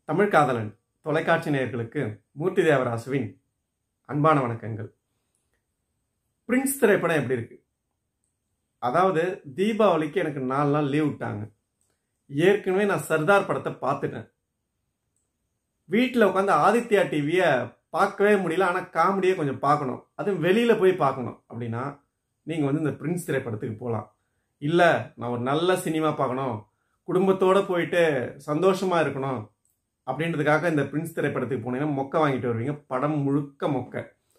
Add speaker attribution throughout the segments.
Speaker 1: தமிழ் காதலன் தொலைக்காட்சி நேயர்களுக்கு மூர்த்தி தேவராசுவின் அன்பான வணக்கங்கள் பிரின்ஸ் திரைப்படம் எப்படி இருக்கு அதாவது தீபாவளிக்கு எனக்கு நாலு நாள் லீவ் விட்டாங்க ஏற்கனவே நான் சர்தார் படத்தை பார்த்துட்டேன் வீட்டில் உட்காந்து ஆதித்யா டிவியை பார்க்கவே முடியல ஆனால் காமெடியை கொஞ்சம் பார்க்கணும் அதுவும் வெளியில் போய் பார்க்கணும் அப்படின்னா நீங்கள் வந்து இந்த பிரின்ஸ் திரைப்படத்துக்கு போகலாம் இல்லை நான் ஒரு நல்ல சினிமா பார்க்கணும் குடும்பத்தோடு போயிட்டு சந்தோஷமாக இருக்கணும் அப்படின்றதுக்காக இந்த பிரின்ஸ் திரைப்படத்துக்கு போனீங்கன்னா மொக்கை வாங்கிட்டு வருவீங்க படம் முழுக்க மொக்கை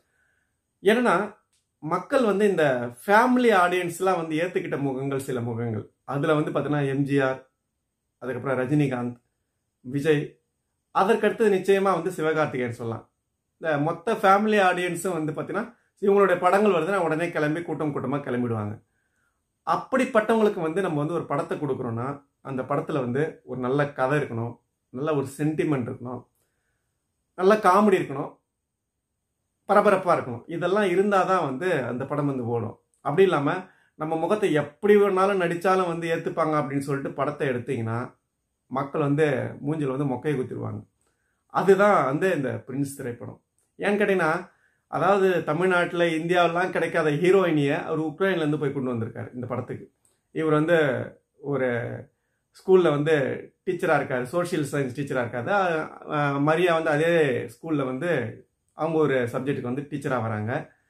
Speaker 1: ஏன்னா மக்கள் வந்து இந்த ஃபேமிலி ஆடியன்ஸ்லாம் வந்து ஏற்றுக்கிட்ட முகங்கள் சில முகங்கள் அதில் வந்து பார்த்தீங்கன்னா எம்ஜிஆர் அதுக்கப்புறம் ரஜினிகாந்த் விஜய் அதற்கடுத்து நிச்சயமாக வந்து சிவகார்த்திகேயன் சொல்லலாம் இந்த மொத்த ஃபேமிலி ஆடியன்ஸும் வந்து பார்த்தீங்கன்னா இவங்களுடைய படங்கள் வருதுன்னா உடனே கிளம்பி கூட்டம் கூட்டமாக கிளம்பிடுவாங்க அப்படிப்பட்டவங்களுக்கு வந்து நம்ம வந்து ஒரு படத்தை கொடுக்குறோன்னா அந்த படத்தில் வந்து ஒரு நல்ல கதை இருக்கணும் நல்ல ஒரு சென்டிமெண்ட் இருக்கணும் நல்ல காமெடி இருக்கணும் பரபரப்பாக இருக்கணும் இதெல்லாம் இருந்தால் தான் வந்து அந்த படம் வந்து ஓடும் அப்படி இல்லாமல் நம்ம முகத்தை எப்படி வேணாலும் நடித்தாலும் வந்து ஏற்றுப்பாங்க அப்படின்னு சொல்லிட்டு படத்தை எடுத்தீங்கன்னா மக்கள் வந்து மூஞ்சில் வந்து மொக்கையை குத்திடுவாங்க அதுதான் வந்து இந்த பிரின்ஸ் திரைப்படம் ஏன்னு கேட்டிங்கன்னா அதாவது தமிழ்நாட்டில் இந்தியாவிலாம் கிடைக்காத ஹீரோயினியை அவர் உக்ரைன்லேருந்து போய் கொண்டு வந்திருக்காரு இந்த படத்துக்கு இவர் வந்து ஒரு ஸ்கூலில் வந்து டீச்சராக இருக்கார் சோஷியல் சயின்ஸ் டீச்சராக இருக்காது அஹ் மரியா வந்து அதே ஸ்கூலில் வந்து அவங்க ஒரு சப்ஜெக்ட்டுக்கு வந்து டீச்சராக வராங்க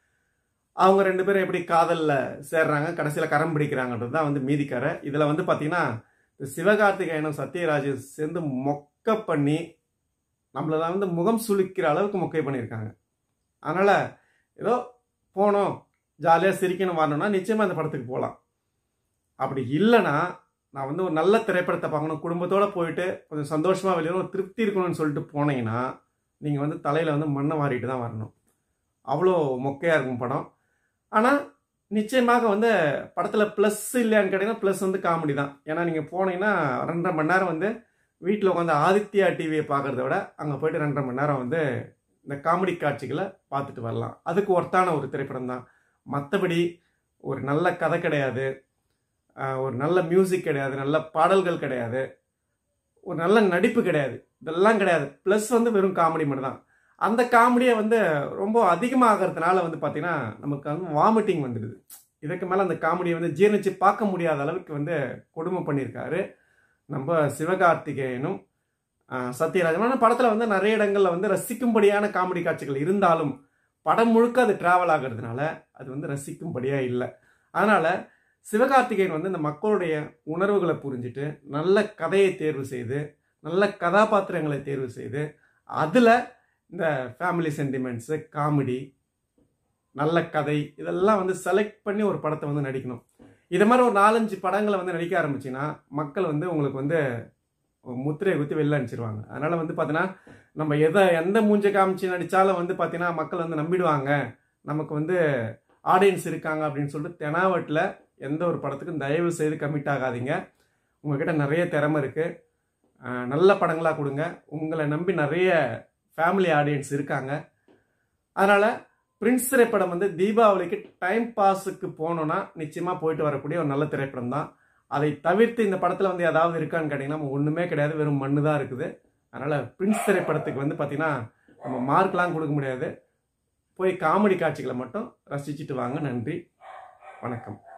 Speaker 1: அவங்க ரெண்டு பேரும் எப்படி காதலில் சேர்றாங்க கடைசியில் கரம் பிடிக்கிறாங்கன்றது தான் வந்து மீதிக்கரை இதில் வந்து பார்த்தீங்கன்னா இந்த சிவகார்த்திகேயனும் சத்யராஜும் சேர்ந்து மொக்க பண்ணி நம்மள தான் வந்து முகம் சுளிக்கிற அளவுக்கு மொக்கை பண்ணியிருக்காங்க அதனால் ஏதோ போனோம் ஜாலியாக சிரிக்கணும் வரணும்னா நிச்சயமாக அந்த படத்துக்கு போகலாம் அப்படி இல்லைன்னா நான் வந்து ஒரு நல்ல திரைப்படத்தை பார்க்கணும் குடும்பத்தோடு போயிட்டு கொஞ்சம் சந்தோஷமாக வெளியே ஒரு திருப்தி இருக்கணும்னு சொல்லிட்டு போனீங்கன்னா நீங்கள் வந்து தலையில் வந்து மண்ணை வாரிட்டு தான் வரணும் அவ்வளோ மொக்கையாக இருக்கும் படம் ஆனால் நிச்சயமாக வந்து படத்தில் ப்ளஸ் இல்லையான்னு கேட்டிங்கன்னா ப்ளஸ் வந்து காமெடி தான் ஏன்னா நீங்கள் போனீங்கன்னா ரெண்டரை மணி நேரம் வந்து வீட்டில் உட்காந்து ஆதித்யா டிவியை பார்க்குறத விட அங்கே போயிட்டு ரெண்டரை மணி நேரம் வந்து இந்த காமெடி காட்சிகளை பார்த்துட்டு வரலாம் அதுக்கு ஒர்த்தான ஒரு திரைப்படம் தான் மற்றபடி ஒரு நல்ல கதை கிடையாது ஆஹ் ஒரு நல்ல மியூசிக் கிடையாது நல்ல பாடல்கள் கிடையாது ஒரு நல்ல நடிப்பு கிடையாது இதெல்லாம் கிடையாது ப்ளஸ் வந்து வெறும் காமெடி மட்டும் தான் அந்த காமெடியை வந்து ரொம்ப அதிகமாகிறதுனால வந்து பார்த்தீங்கன்னா நமக்கு வந்து வாமிட்டிங் வந்துடுது இதுக்கு மேலே அந்த காமெடியை வந்து ஜீர்ணிச்சு பார்க்க முடியாத அளவுக்கு வந்து கொடுமை பண்ணியிருக்காரு நம்ம சிவகார்த்திகேயனும் ஆஹ் சத்யராஜன் ஆனால் படத்தில் வந்து நிறைய இடங்களில் வந்து ரசிக்கும்படியான காமெடி காட்சிகள் இருந்தாலும் படம் முழுக்க அது ட்ராவல் ஆகிறதுனால அது வந்து ரசிக்கும்படியாக இல்லை அதனால் சிவகார்த்திகேயன் வந்து இந்த மக்களுடைய உணர்வுகளை புரிஞ்சுட்டு நல்ல கதையை தேர்வு செய்து நல்ல கதாபாத்திரங்களை தேர்வு செய்து அதில் இந்த ஃபேமிலி சென்டிமெண்ட்ஸு காமெடி நல்ல கதை இதெல்லாம் வந்து செலக்ட் பண்ணி ஒரு படத்தை வந்து நடிக்கணும் இது மாதிரி ஒரு நாலஞ்சு படங்களை வந்து நடிக்க ஆரம்பிச்சின்னா மக்கள் வந்து உங்களுக்கு வந்து முத்திரையை குத்தி வெளில அனுப்பிச்சிருவாங்க அதனால் வந்து பார்த்தீங்கன்னா நம்ம எதை எந்த மூஞ்சை காமிச்சு நடித்தாலும் வந்து பார்த்தீங்கன்னா மக்கள் வந்து நம்பிடுவாங்க நமக்கு வந்து ஆடியன்ஸ் இருக்காங்க அப்படின்னு சொல்லிட்டு தெனாவட்டில் எந்த ஒரு படத்துக்கும் தயவு செய்து கமிட் ஆகாதீங்க உங்ககிட்ட நிறைய திறமை இருக்குது நல்ல படங்களாக கொடுங்க உங்களை நம்பி நிறைய ஃபேமிலி ஆடியன்ஸ் இருக்காங்க அதனால் பிரின்ஸ் திரைப்படம் வந்து தீபாவளிக்கு டைம் பாஸுக்கு போனோன்னா நிச்சயமாக போயிட்டு வரக்கூடிய ஒரு நல்ல திரைப்படம் தான் அதை தவிர்த்து இந்த படத்தில் வந்து ஏதாவது இருக்கான்னு கேட்டிங்கன்னா ஒன்றுமே கிடையாது வெறும் மண்ணு தான் இருக்குது அதனால் பிரின்ஸ் திரைப்படத்துக்கு வந்து பார்த்திங்கன்னா நம்ம மார்க்லாம் கொடுக்க முடியாது போய் காமெடி காட்சிகளை மட்டும் ரசிச்சுட்டு வாங்க நன்றி வணக்கம்